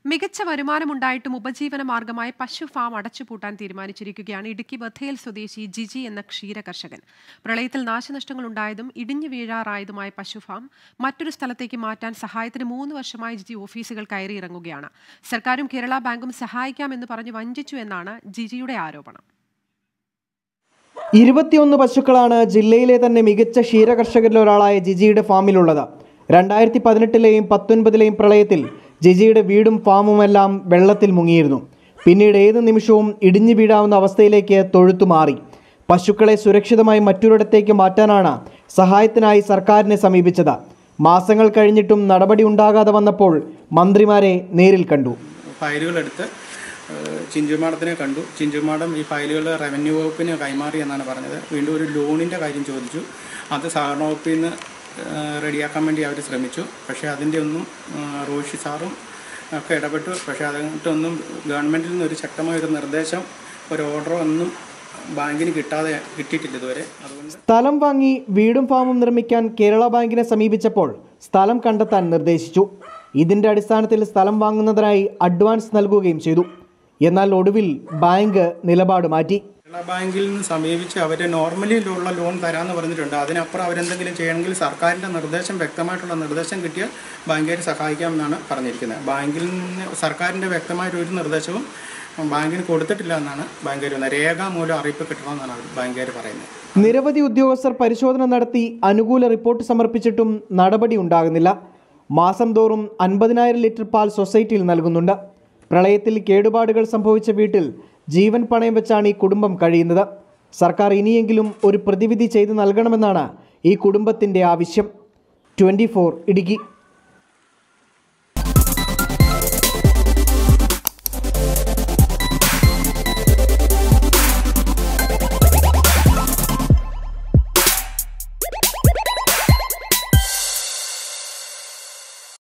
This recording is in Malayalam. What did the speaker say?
മികച്ച വരുമാനമുണ്ടായിട്ടും ഉപജീവന മാർഗമായി പശു ഫാം അടച്ചുപൂട്ടാൻ തീരുമാനിച്ചിരിക്കുകയാണ് ഇടുക്കി ബഥേൽ സ്വദേശി ജിജി എന്ന ക്ഷീര കർഷകൻ പ്രളയത്തിൽ നാശനഷ്ടങ്ങൾ ഉണ്ടായതും ഇടിഞ്ഞു വീഴാറായതുമായ പശു ഫാം മറ്റൊരു സ്ഥലത്തേക്ക് മാറ്റാൻ സഹായത്തിന് മൂന്ന് വർഷമായി ജിജി ഓഫീസുകൾ കയറിയിറങ്ങുകയാണ് സർക്കാരും കേരള ബാങ്കും സഹായിക്കാമെന്ന് പറഞ്ഞ് വഞ്ചിച്ചു എന്നാണ് ജിജിയുടെ ആരോപണം ഇരുപത്തിയൊന്ന് പശുക്കളാണ് ജില്ലയിലെ തന്നെ മികച്ച ക്ഷീരകർഷകരിൽ ഒരാളായ ജിജിയുടെ ഫാമിലുള്ളത് രണ്ടായിരത്തി പതിനെട്ടിലെയും പത്തൊൻപതിലെയും പ്രളയത്തിൽ ജിജിയുടെ വീടും ഫാമുമെല്ലാം വെള്ളത്തിൽ മുങ്ങിയിരുന്നു പിന്നീട് ഏത് നിമിഷവും ഇടിഞ്ഞു വീഴാവുന്ന അവസ്ഥയിലേക്ക് തൊഴുത്തു മാറി പശുക്കളെ സുരക്ഷിതമായി മറ്റൊരിടത്തേക്ക് മാറ്റാനാണ് സഹായത്തിനായി സർക്കാരിനെ സമീപിച്ചത് മാസങ്ങൾ കഴിഞ്ഞിട്ടും നടപടി ഉണ്ടാകാതെ വന്നപ്പോൾ മന്ത്രിമാരെ നേരിൽ കണ്ടു ഫയലുകളെടുത്ത് ചിഞ്ചുമാടത്തിനെ കണ്ടു ചിഞ്ചുമാടം ഈ ഫയലുകൾ റവന്യൂ വകുപ്പിന് കൈമാറി എന്നാണ് പറഞ്ഞത് വീണ്ടും ഒരു ലോണിൻ്റെ കാര്യം ചോദിച്ചു അത് സഹകരണ വകുപ്പിൽ നിന്ന് റെഡിയാക്കാൻ വേണ്ടി അവർ ശ്രമിച്ചു പക്ഷേ അതിൻ്റെ ഒന്നും ആ, റോഷി സാറും ഒക്കെ ഇടപെട്ടു പക്ഷേ അതിട്ടൊന്നും ഗവൺമെൻറ്റിൽ നിന്ന് ഒരു ശക്തമായ ഒരു നിർദ്ദേശം ഒരു ഓർഡറോ ഒന്നും ബാങ്കിന് കിട്ടാതെ കിട്ടിയിട്ടില്ല ഇതുവരെ അതുകൊണ്ട് സ്ഥലം വാങ്ങി വീടും ഫാമും നിർമ്മിക്കാൻ കേരള ബാങ്കിനെ സമീപിച്ചപ്പോൾ സ്ഥലം കണ്ടെത്താൻ നിർദ്ദേശിച്ചു ഇതിന്റെ അടിസ്ഥാനത്തിൽ സ്ഥലം വാങ്ങുന്നതിനായി അഡ്വാൻസ് നൽകുകയും ചെയ്തു എന്നാൽ ഒടുവിൽ ബാങ്ക് നിലപാട് മാറ്റി കേരള ബാങ്കിൽ നിന്ന് സമീപിച്ച് അവർ നോർമലി ഉള്ള ലോൺ തരാമെന്ന് പറഞ്ഞിട്ടുണ്ട് അതിനപ്പുറം അവരെന്തെങ്കിലും ചെയ്യണമെങ്കിൽ സർക്കാരിൻ്റെ നിർദ്ദേശം വ്യക്തമായിട്ടുള്ള നിർദ്ദേശം കിട്ടിയാൽ ബാങ്കുകാർ സഹായിക്കാമെന്നാണ് പറഞ്ഞിരിക്കുന്നത് ബാങ്കിൽ നിന്ന് സർക്കാരിൻ്റെ വ്യക്തമായിട്ട് ഒരു നിർദ്ദേശവും ബാങ്കിന് കൊടുത്തിട്ടില്ല എന്നാണ് ബാങ്കുകാർ പറയുന്നത് രേഖാമൂലം അറിയിപ്പ് കിട്ടണമെന്നാണ് അവർ ബാങ്കുകാർ പറയുന്നത് നിരവധി ഉദ്യോഗസ്ഥർ പരിശോധന നടത്തി അനുകൂല റിപ്പോർട്ട് സമർപ്പിച്ചിട്ടും നടപടി ഉണ്ടാകുന്നില്ല മാസം തോറും അൻപതിനായിരം ലിറ്റർ പാൽ സൊസൈറ്റിയിൽ നൽകുന്നുണ്ട് പ്രളയത്തിൽ കേടുപാടുകൾ സംഭവിച്ച വീട്ടിൽ ജീവൻ പണയം വെച്ചാണ് ഈ കുടുംബം കഴിയുന്നത് സർക്കാർ ഇനിയെങ്കിലും ഒരു പ്രതിവിധി ചെയ്തു നൽകണമെന്നാണ് ഈ കുടുംബത്തിൻ്റെ ആവശ്യം ട്വൻറ്റി ഇടുക്കി